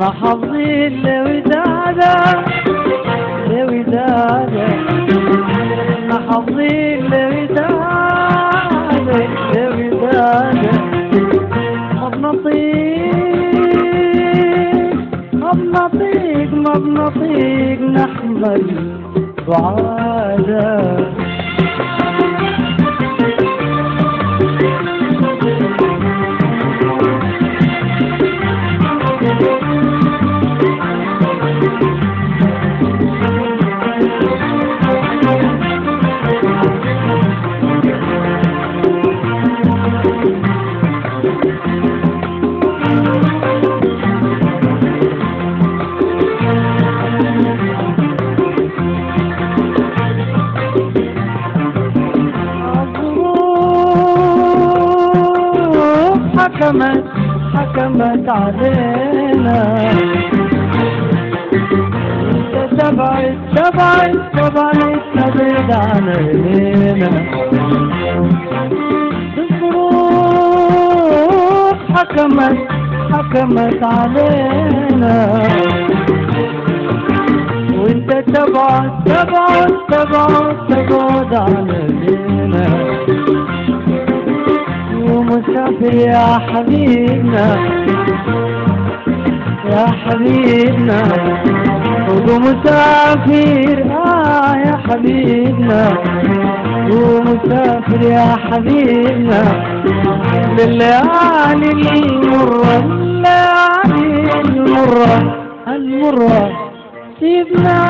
احنا حافظين لودادة لودادة احنا حافظين لودادة لودادة ما بنطيق ما بنطيق ما بنطيق نحمل بعادة الظروف حكمت حكمت علينا انت تبعد تبعد تبعد تبعد عن عينينا الظروف حكمت حكمت علينا وانت تبعد تبعد تبعد تبعد عن عينينا ومسافر يا حبيبنا يا حبيبنا ومسافر آه يا حبيبنا ومسافر يا حبيبنا لليالي المرة الليالي المرة المرة سيبنا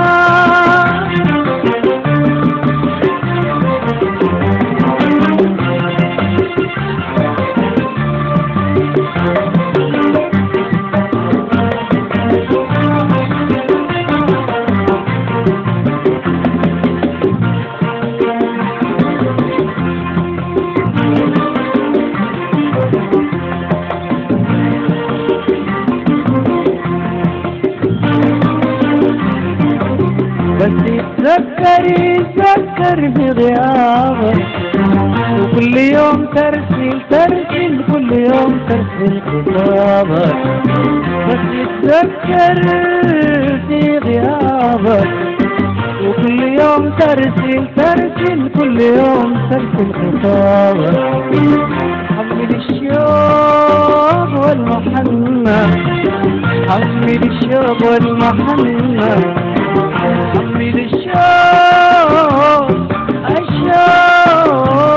بس يتذكر يتذكر بغيابك وكل يوم ترسل ترسل كل يوم ترسل خطابك بس يتذكر في غيابك وكل يوم ترسل ترسل كل يوم ترسل خطابك حمل الشوق والمحنة حمل الشوق والمحنة حمل الشوق الشوق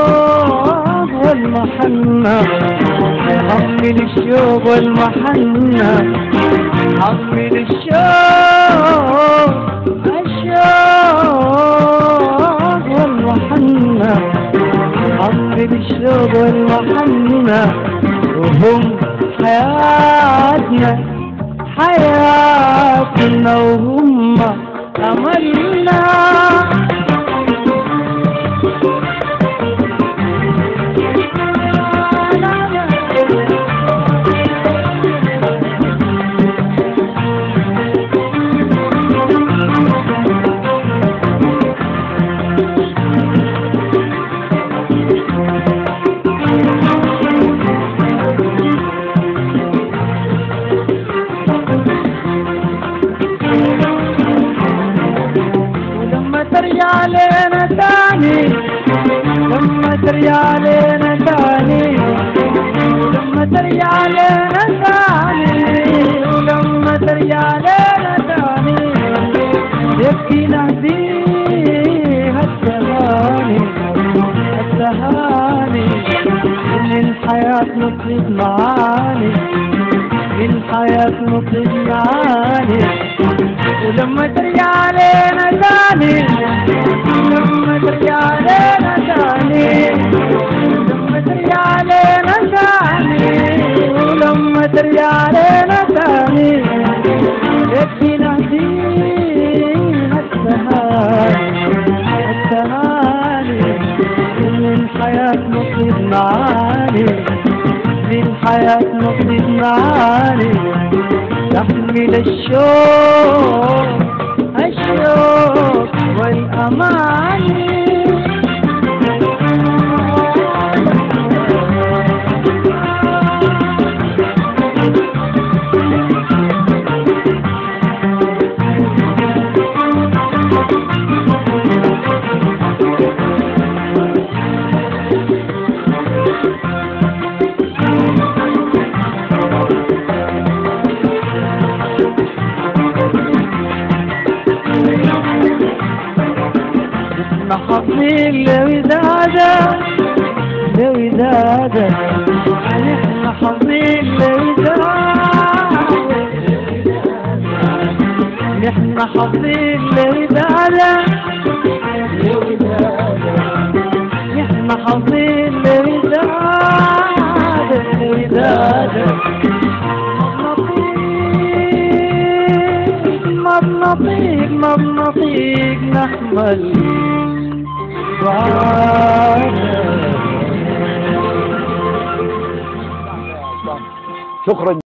والمحنة حمل الشوق والمحنة حمل الشوق الشوق والمحنة حمل الشوق والمحنة وهم حياتنا حياتنا وهم أملنا ولما ترجع لنا تاني لما ترجع لنا تاني ولما ترجع لنا تاني ولما ترجع لنا تاني يبكينا فيها التهاني التهاني ان الحياة نطلب معاني الحياة نطلب معاني ولما ترجع لنا تاني لما ترجع لنا تاني لما ترجع لنا تاني ولما ترجع لنا تاني يكفينا فينا التهاني التهاني من الحياة نطلب معاني للحياة نطلب معاني تحمل الشوق الشوق والأماني ودادك مطنطيق مطنطيق نحمل بعدك شكرا